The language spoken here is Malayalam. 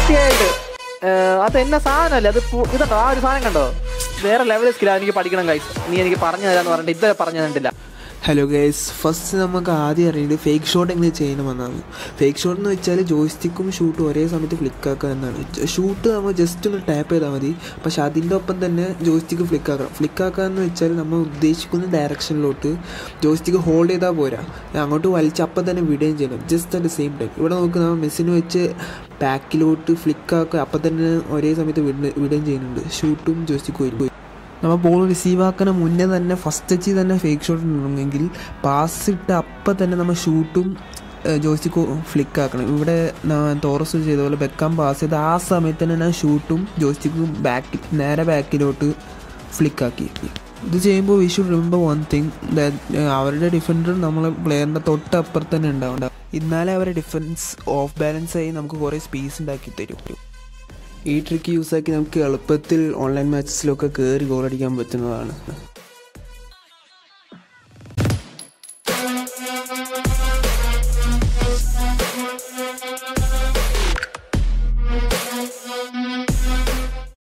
സത്യമായിട്ട് അത് എന്നെ സാധനമല്ലേ അത് പു- ഇതുണ്ടോ ആ ഒരു സാധനം കണ്ടോ വേറെ ലെവൽ സ്കില്ലാ എനിക്ക് പഠിക്കണം കൈസ് നീ എനിക്ക് പറഞ്ഞു തരാന്ന് പറഞ്ഞിട്ട് ഇതുവരെ പറഞ്ഞു തന്നിട്ടില്ല ഹലോ ഗൈസ് ഫസ്റ്റ് നമുക്ക് ആദ്യം അറിയേണ്ടത് ഫേക്ക് ഷോട്ട് എങ്ങനെ ചെയ്യണമെന്നാണ് ഫേക്ക് ഷോട്ട് എന്ന് വെച്ചാൽ ജോയ്സ്റ്റിക്കും ഷൂട്ടും ഒരേ സമയത്ത് ഫ്ലിക്ക് ആക്കുക എന്നാണ് ഷൂട്ട് നമ്മൾ ജസ്റ്റ് ഒന്ന് ടാപ്പ് ചെയ്താൽ മതി പക്ഷെ അതിൻ്റെ ഒപ്പം തന്നെ ജോയ്സ്റ്റിക്ക് ഫ്ലിക്ക് ആക്കണം ഫ്ലിക്ക് ആക്കുക എന്ന് വെച്ചാൽ നമ്മൾ ഉദ്ദേശിക്കുന്ന ഡയറക്ഷനിലോട്ട് ജോയ്സ്റ്റിക്ക് ഹോൾഡ് ചെയ്താൽ പോരാ അങ്ങോട്ട് വലിച്ച് അപ്പം തന്നെ വിടുകയും ചെയ്യണം ജസ്റ്റ് അറ്റ് സെയിം ടൈം ഇവിടെ നമുക്ക് നമ്മൾ മെസ്സിന് വെച്ച് ബാക്കിലോട്ട് ഫ്ലിക്ക് ആക്കുക അപ്പം തന്നെ ഒരേ സമയത്ത് വിടുന്ന വിടുകയും ചെയ്യുന്നുണ്ട് ഷൂട്ടും ജോയ്സ്റ്റിക്കും ഒരുപോയി നമ്മൾ ബോൾ റിസീവ് ആക്കുന്ന മുന്നേ തന്നെ ഫസ്റ്റ് ടച്ച് തന്നെ ഫേക്ക് ഷോട്ട് ഉണ്ടെങ്കിൽ പാസ് ഇട്ട് അപ്പം തന്നെ നമ്മൾ ഷൂട്ടും ജോയ്സ്റ്റിക്ക് ഫ്ലിക്ക് ആക്കണം ഇവിടെ ഞാൻ തോറസ് ചെയ്ത പോലെ ബെക്കാൻ പാസ് ചെയ്ത് ആ സമയത്ത് തന്നെ ഞാൻ ഷൂട്ടും ജോയ്സ്റ്റിക്കും ബാക്ക് നേരെ ബാക്കിലോട്ട് ഫ്ലിക്ക് ആക്കി ഇത് ചെയ്യുമ്പോൾ we should remember one thing അവരുടെ ഡിഫൻഡർ നമ്മളെ പ്ലെയറിൻ്റെ തൊട്ടപ്പുറത്ത് തന്നെ ഉണ്ടാവും എന്നാലേ അവരുടെ ഡിഫൻസ് ഓഫ് ബാലൻസ് ആയി നമുക്ക് കുറേ സ്പേസ് ഉണ്ടാക്കി തരും ഈ ട്രിക്ക് യൂസാക്കി നമുക്ക് എളുപ്പത്തിൽ ഓൺലൈൻ മാച്ചസിലൊക്കെ കയറി ഗോൾ അടിക്കാൻ പറ്റുന്നതാണ്